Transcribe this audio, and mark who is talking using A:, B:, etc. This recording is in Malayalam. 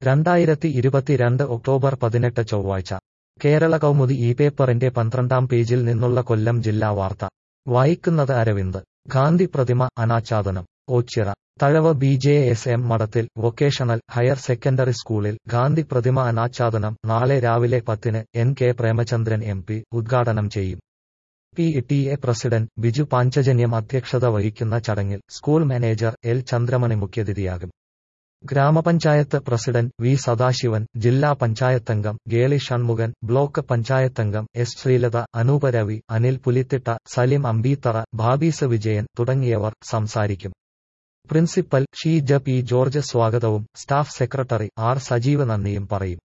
A: രണ്ടായിരത്തി ഇരുപത്തിരണ്ട് ഒക്ടോബർ പതിനെട്ട് ചൊവ്വാഴ്ച കേരള കൗമുദി ഈ പേപ്പറിന്റെ പന്ത്രണ്ടാം പേജിൽ നിന്നുള്ള കൊല്ലം ജില്ലാ വാർത്ത വായിക്കുന്നത് അരവിന്ദ് ഗാന്ധി പ്രതിമ അനാച്ഛാദനം Ochira Thazhava B J S M മഠത്തിൽ വൊക്കേഷണൽ ഹയർ സെക്കൻഡറി സ്കൂളിൽ ഗാന്ധി പ്രതിമ അനാച്ഛാദനം നാളെ രാവിലെ പത്തിന് N K Premachandran M P ഉദ്ഘാടനം ചെയ്യും P T A president Biju Panchajanyam അധ്യക്ഷത വഹിക്കുന്ന ചടങ്ങിൽ സ്കൂൾ മാനേജർ എൽ ചന്ദ്രമണി മുഖ്യതിഥിയാകും ഗ്രാമപഞ്ചായത്ത് പ്രസിഡന്റ് വി സദാശിവൻ ജില്ലാ പഞ്ചായത്തംഗം ഗേളി ഷൺമുഖൻ ബ്ലോക്ക് പഞ്ചായത്തംഗം എസ് ശ്രീലത അനൂപ രവി അനിൽ പുലിത്തിട്ട സലിം അമ്പീത്തറ ഭാബീസ് വിജയൻ തുടങ്ങിയവർ സംസാരിക്കും പ്രിൻസിപ്പൽ ഷീജ പി ജോർജ് സ്വാഗതവും സ്റ്റാഫ് സെക്രട്ടറി ആർ സജീവ് നന്ദിയും പറയും